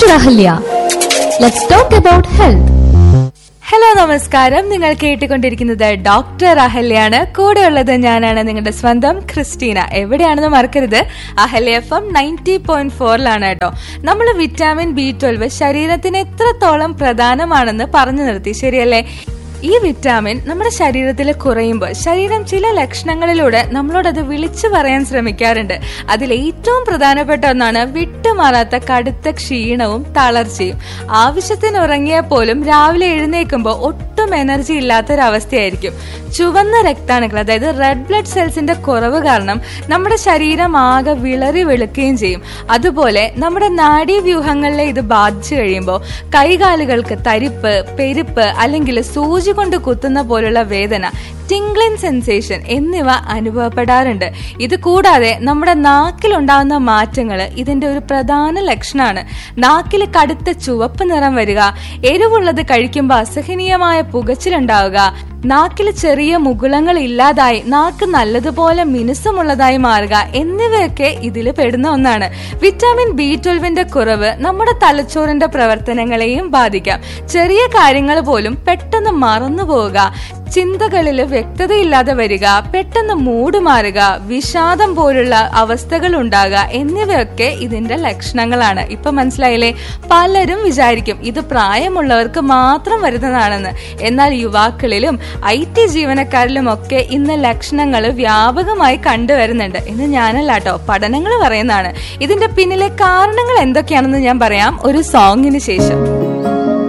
Dr. Ahalya. Let's talk about health. Hello നമസ്കാരം നിങ്ങൾ കേട്ടുകൊണ്ടിരിക്കുന്നത് ഡോക്ടർ അഹല്യാണ് കൂടെയുള്ളത് ഞാനാണ് നിങ്ങളുടെ സ്വന്തം ക്രിസ്റ്റീന എവിടെയാണെന്ന് മറക്കരുത് Ahalya F M ninety point ഫോറിലാണ് കേട്ടോ നമ്മൾ വിറ്റാമിൻ ബി ട്വൽവ് ശരീരത്തിന് എത്രത്തോളം പ്രധാനമാണെന്ന് പറഞ്ഞു നിർത്തി ശരിയല്ലേ ഈ വിറ്റാമിൻ നമ്മുടെ ശരീരത്തിൽ കുറയുമ്പോൾ ശരീരം ചില ലക്ഷണങ്ങളിലൂടെ നമ്മളോട് അത് വിളിച്ചു പറയാൻ ശ്രമിക്കാറുണ്ട് അതിൽ ഏറ്റവും പ്രധാനപ്പെട്ട ഒന്നാണ് വിട്ടുമാറാത്ത കടുത്ത ക്ഷീണവും തളർച്ചയും ആവശ്യത്തിന് ഉറങ്ങിയാൽ പോലും രാവിലെ എഴുന്നേൽക്കുമ്പോൾ ഒട്ടും എനർജി ഇല്ലാത്തൊരവസ്ഥയായിരിക്കും ചുവന്ന രക്താണുക്കൾ അതായത് റെഡ് ബ്ലഡ് സെൽസിന്റെ കുറവ് കാരണം നമ്മുടെ ശരീരം ആകെ വിളറി വെളുക്കുകയും ചെയ്യും അതുപോലെ നമ്മുടെ നാഡീവ്യൂഹങ്ങളിലെ ഇത് ബാധിച്ചു കഴിയുമ്പോൾ കൈകാലുകൾക്ക് തരിപ്പ് പെരുപ്പ് അല്ലെങ്കിൽ സൂചി കൊണ്ട് കുത്തുന്ന പോലുള്ള വേദന ടിംഗ്ലിൻ സെൻസേഷൻ എന്നിവ അനുഭവപ്പെടാറുണ്ട് ഇത് കൂടാതെ നമ്മുടെ നാക്കിലുണ്ടാകുന്ന മാറ്റങ്ങൾ ഇതിന്റെ ഒരു പ്രധാന ലക്ഷണമാണ് നാക്കിൽ കടുത്ത ചുവപ്പ് നിറം വരിക എരിവുള്ളത് കഴിക്കുമ്പോൾ അസഹനീയമായ പുകച്ചിലുണ്ടാവുക നാക്കിൽ ചെറിയ മുകുളങ്ങൾ ഇല്ലാതായി നാക്ക് നല്ലതുപോലെ മിനുസമുള്ളതായി മാറുക എന്നിവയൊക്കെ ഇതിൽ പെടുന്ന ഒന്നാണ് വിറ്റാമിൻ ബി ട്വൽവിന്റെ കുറവ് നമ്മുടെ തലച്ചോറിന്റെ പ്രവർത്തനങ്ങളെയും ബാധിക്കാം ചെറിയ കാര്യങ്ങൾ പോലും പെട്ടെന്ന് മറന്നു പോവുക ചിന്തകളിൽ വ്യക്തതയില്ലാതെ വരിക പെട്ടെന്ന് മൂട് മാറുക വിഷാദം പോലുള്ള അവസ്ഥകൾ ഉണ്ടാകുക എന്നിവയൊക്കെ ഇതിന്റെ ലക്ഷണങ്ങളാണ് ഇപ്പൊ മനസ്സിലായില്ലേ പലരും വിചാരിക്കും ഇത് പ്രായമുള്ളവർക്ക് മാത്രം വരുന്നതാണെന്ന് എന്നാൽ യുവാക്കളിലും ഐ ടി ജീവനക്കാരിലും ഒക്കെ ഇന്ന് ലക്ഷണങ്ങൾ വ്യാപകമായി കണ്ടുവരുന്നുണ്ട് എന്ന് ഞാനല്ല കേട്ടോ പഠനങ്ങൾ പറയുന്നതാണ് ഇതിന്റെ പിന്നിലെ കാരണങ്ങൾ എന്തൊക്കെയാണെന്ന് ഞാൻ പറയാം ഒരു സോങ്ങിന് ശേഷം